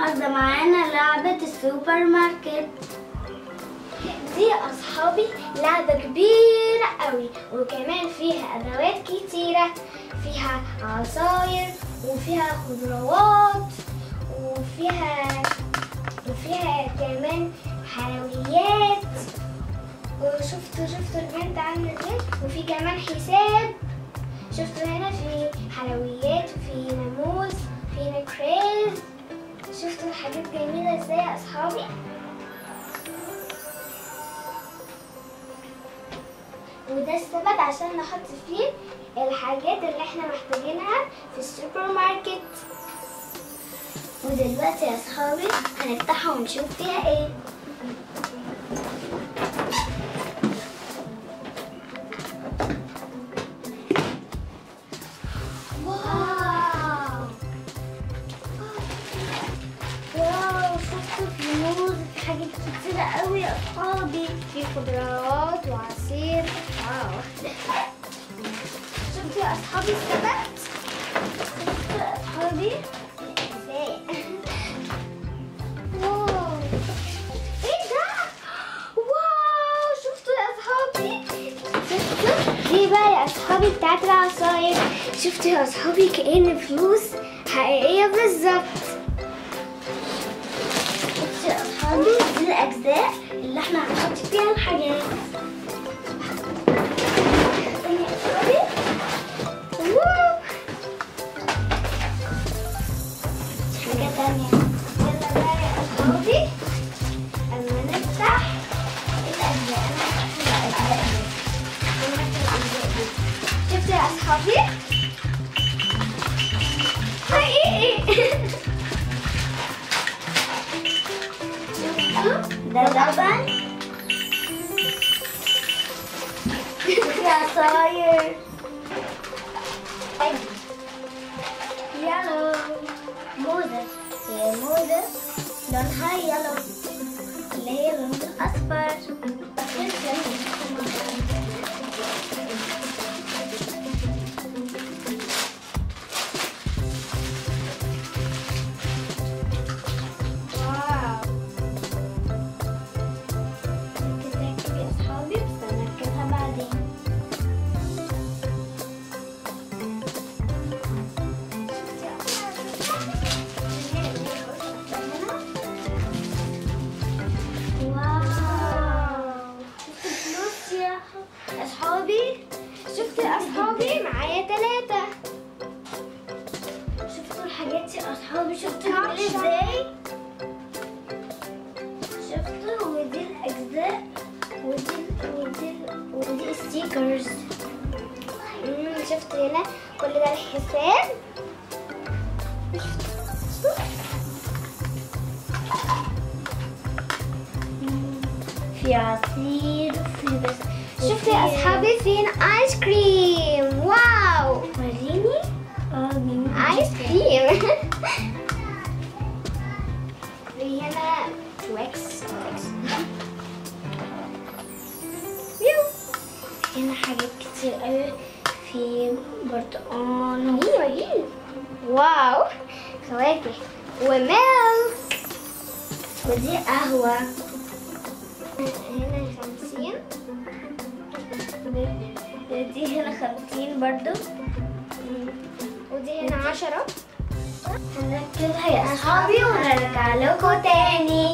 النهارده معانا لعبة السوبر ماركت دي يا اصحابي لعبة كبيرة قوي وكمان فيها ادوات كتيرة فيها عصاير وفيها خضروات وفيها وفيها كمان حلويات وشفتوا شفتوا البنت عاملة ازاي وفي كمان حساب شفتوا هنا في حلويات وفي ناموس في نكريز شفتوا الحاجات جميلة ازاي يا اصحابي وده السبت عشان نحط فيه الحاجات اللي احنا محتاجينها في السوبر ماركت ودلوقتي يا اصحابي هنفتحها ونشوف فيها ايه واو واو شفتوا في موز في حاجات كتيرة قوي يا اصحابي في خضروات وعصير واو شفتوا يا اصحابي السبت شفتوا يا اصحابي ازاي واو ايه ده واو شفتوا يا اصحابي شفتوا دي بقى يا اصحابي بتاعت العصاير شفتوا يا اصحابي كأن فلوس حقيقية بالظبط بصي يا اصحابي دي الاجزاء اللي احنا هنحط فيها الحاجات استني يا اصحابي واو حاجة تانية يلا بقى يا اصحابي اما نفتح الاجزاء انا هفتح الاجزاء دي شفتوا يا اصحابي حقيقي شفتوا ده لبن في عصاير يلو موزة هي موزة لونها يلو اللي هي لون الأصفر واو كده كده يا اصحابي بس هنركبها بعدين واو شفتوا الفلوس يا اصحابي شفتوا يا اصحابي معايا ثلاثة شفتوا الحاجات يا أصحابي شفتوا عشرة. عامل ازاي شفتوا ودي الأجزاء ودي ودي ودي ستيكرز مم، شفت هنا كل ده الحساب في عصير وفي بس شفت يا اصحابي فين ايس كريم واو وريني اه جميل ايس كريم في هنا تويكس تويكس يو هنا حاجات كتير قوي في برتقال ايوه ايوه واو فواكه وميلك ودي قهوة هنا خمسين ودي هنا خمسين برضو ودي هنا عشرة هنركبها يا أصحابي ونرجع لكم تاني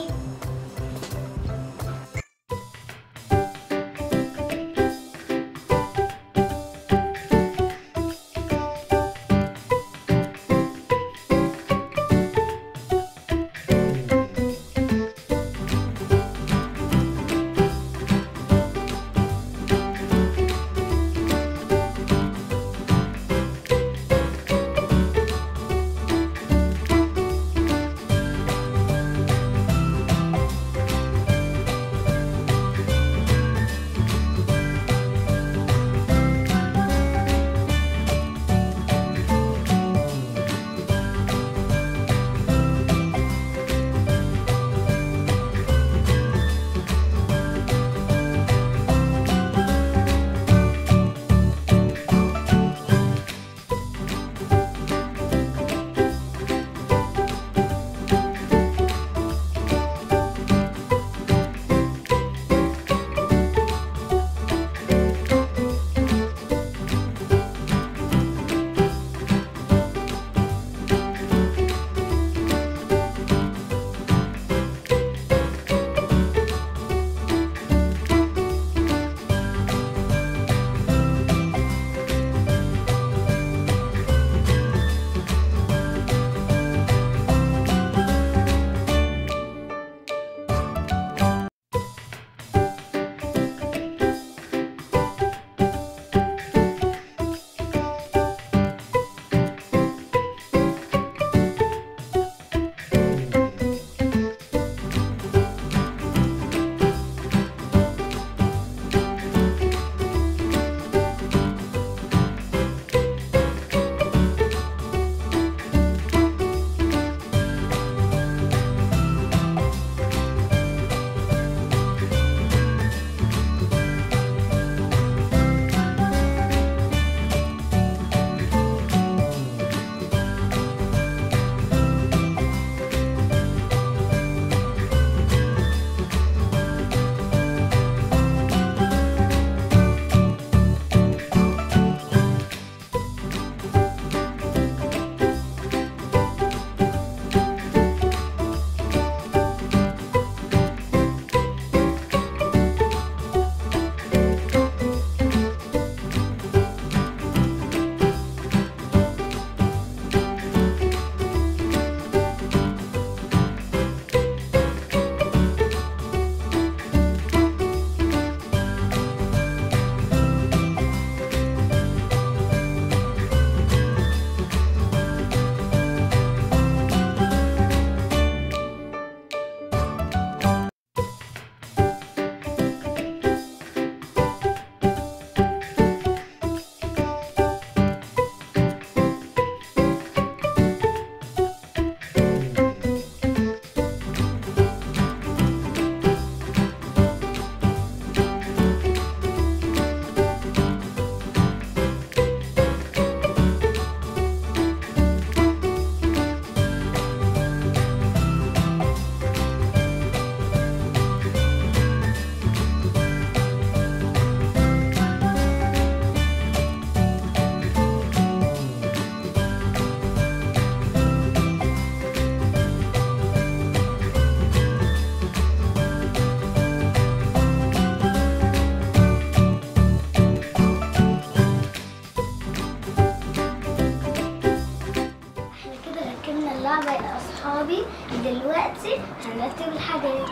نرتب الحاجات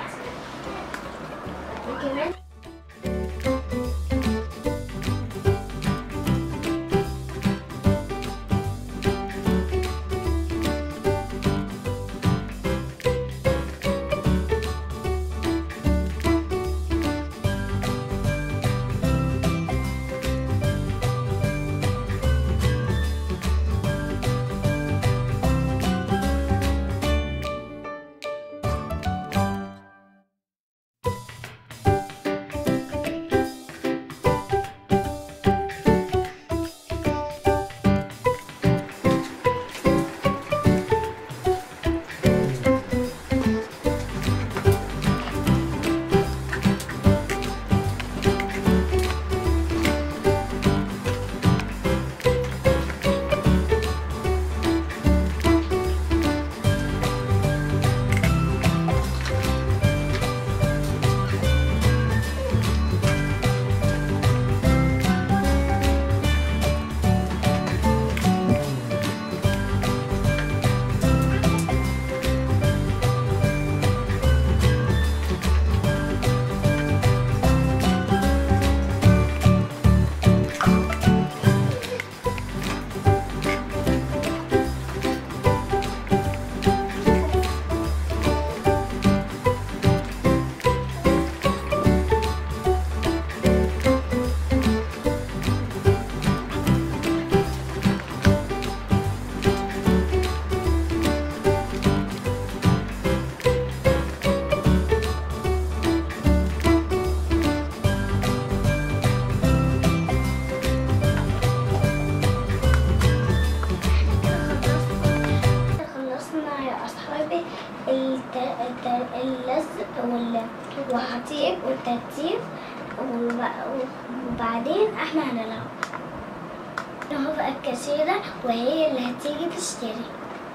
وكمان خلصنا يا أصحابي الت... الت... اللزق وال... والحطيب والترتيب وب... وبعدين احنا هنلعب هو بقى الكاشيرة وهي اللي هتيجي تشتري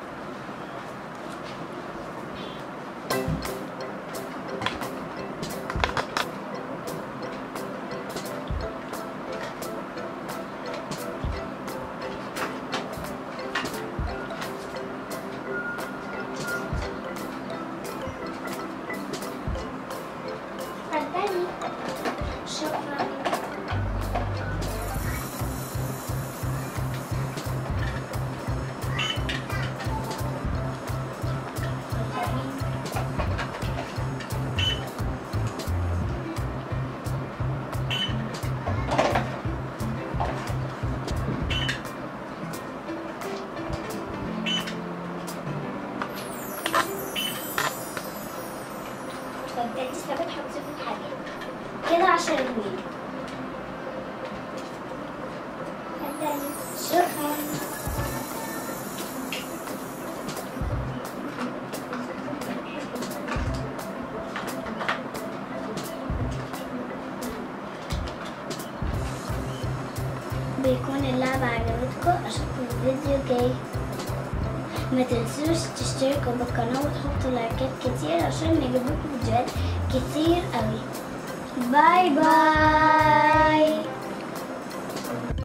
اتفضلي شكرا اتفضلي ثابت حطي في الحاجة كده عشان الويل اتفضلي شكرا بيكون اللعبة عجبتكم اشوفكم الفيديو جاي ما تنسوش تشتركوا بالقناة وتحطوا لايكات كتير عشان نجيب لكم فيديوهات كتير قوي باي باي